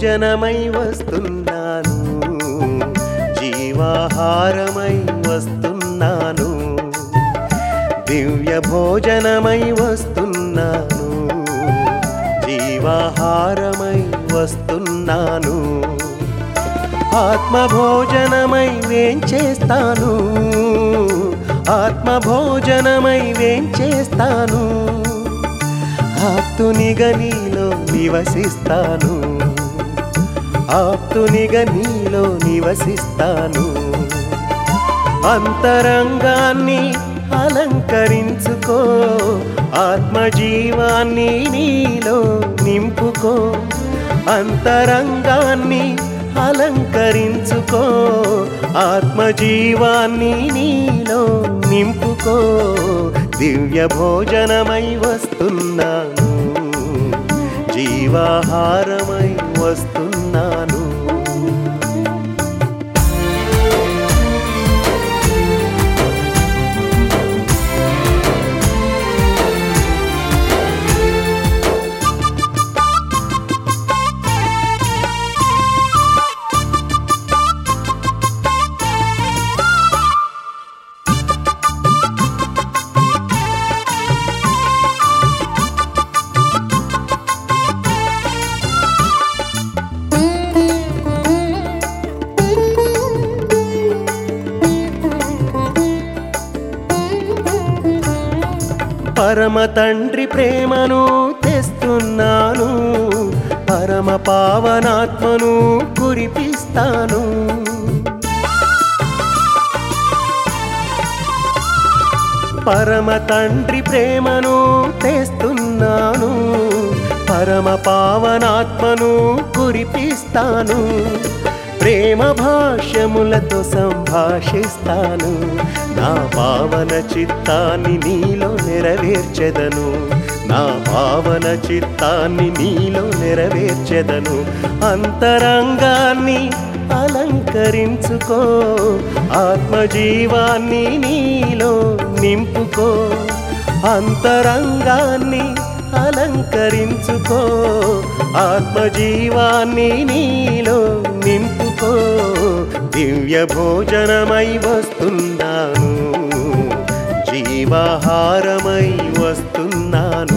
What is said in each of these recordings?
భోజనమై వస్తున్నాను జీవాహారమై వస్తున్నాను దివ్య భోజనమై వస్తున్నాను జీవాహారమై వస్తున్నాను ఆత్మభోజనమై వేంచేస్తాను ఆత్మభోజనమై వేంచేస్తాను ఆప్తునిగా నీలో నివసిస్తాను ఆప్తునిగా నీలో నివసిస్తాను అంతరంగాన్ని అలంకరించుకో ఆత్మజీవాన్ని నీలో నింపుకో అంతరంగాన్ని అలంకరించుకో ఆత్మజీవాన్ని నీలో నింపుకో దివ్య భోజనమై వస్తున్నాను జీవాహారమై వస్తున్నాను పరమ తండ్రి ప్రేమను తెస్తున్నాను పరమ పావనాత్మను కురిపిస్తాను పరమ తండ్రి ప్రేమను తెస్తున్నాను పరమ పావనాత్మను కురిపిస్తాను ప్రేమ భాష్యములతో సంభాషిస్తాను నా పావన చిత్తాన్ని నీలో నెరవేర్చెదను నా పావన చిత్తాన్ని నీలో నెరవేర్చెదను అంతరంగాన్ని అలంకరించుకో ఆత్మజీవాన్ని నీలో నింపుకో అంతరంగాన్ని అలంకరించుకో ఆత్మజీవాన్ని నీలో నింపుకో దివ్య భోజనమై వస్తున్నాను జీవాహారమై వస్తున్నాను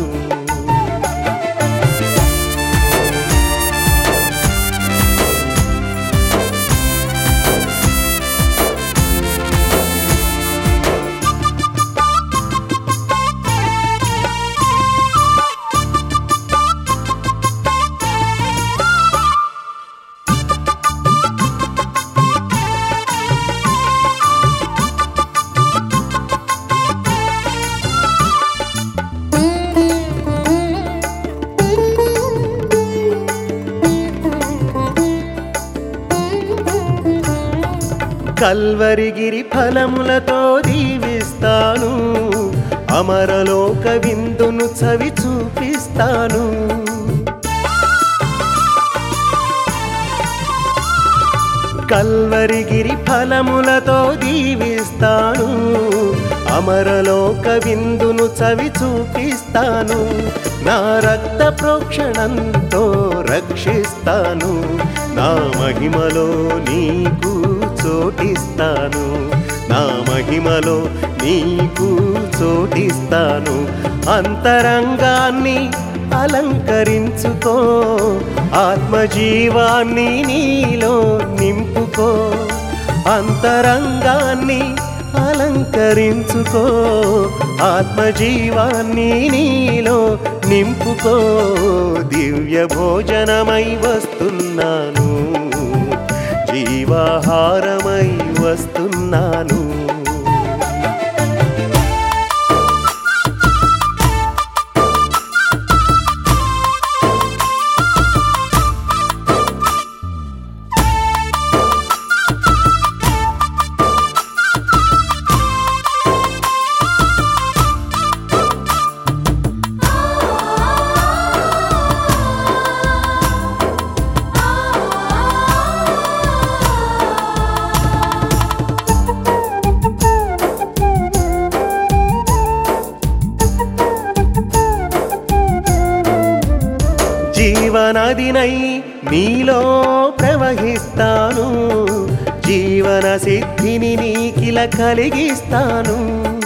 కల్వరిగిరి ఫలములతో దీవిస్తాను అమరలోక విందును చవి చూపిస్తాను కల్వరిగిరి ఫలములతో దీవిస్తాను అమరలోక విందును చవి చూపిస్తాను నా రక్త ప్రోక్షణంతో రక్షిస్తాను నా మహిమలో నీకు చోటిస్తాను నా మహిమలో నీకు చోటిస్తాను అంతరంగాన్ని అలంకరించుకో ఆత్మజీవాన్ని నీలో నింపుకో అంతరంగాన్ని అలంకరించుకో ఆత్మజీవాన్ని నీలో నింపుకో దివ్య భోజనమై వస్తున్నాను జీవాహారమై వస్తున్నాను జీవనదినై నీలో ప్రవహిస్తాను జీవన సిద్ధిని నీకిల కలిగిస్తాను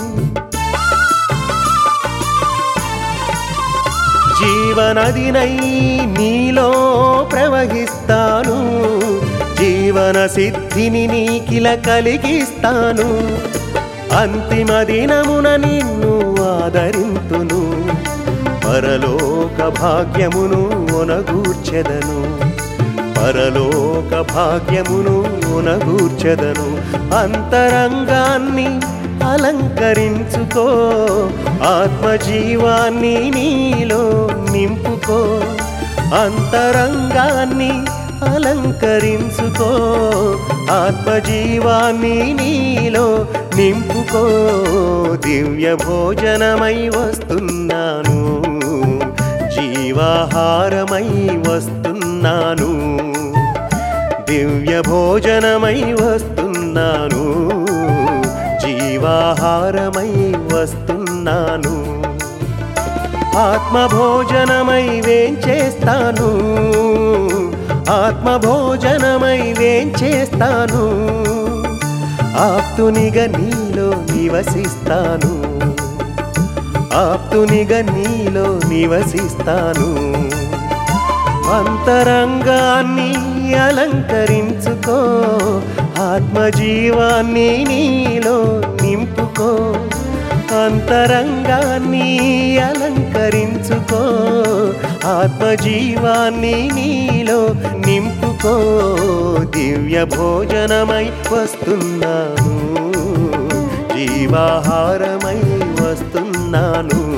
జీవనదినై నీలో ప్రవహిస్తాను జీవన సిద్ధిని నీకిల కలిగిస్తాను అంతిమ దినమున నిన్ను ఆదరింతును పరలోక భాగ్యమును ఒనగూర్చెదను పరలోక భాగ్యమును ఒనగూర్చెదను అంతరంగాన్ని అలంకరించుకో ఆత్మజీవాన్ని నీలో నింపుకో అంతరంగాన్ని అలంకరించుకో ఆత్మజీవాన్ని నీలో నింపుకో దివ్య భోజనమై వస్తున్నాను జీవాహారమై వస్తున్నాను దివ్య భోజనమై వస్తున్నాను జీవాహారమై వస్తున్నాను ఆత్మభోజనమై వేంచేస్తాను ఆత్మభోజనమై వేంచేస్తాను ఆప్తునిగా నీలో నివసిస్తాను ఆప్తునిగా నీలో నివసిస్తాను అంతరంగాన్ని అలంకరించుకో ఆత్మజీవాన్ని నీలో నింపుకో అంతరంగాన్ని అలంకరించుకో ఆత్మజీవాన్ని నీలో నింపుకో దివ్య భోజనమై వస్తున్నాను జీవాహారమై వస్తున్నాను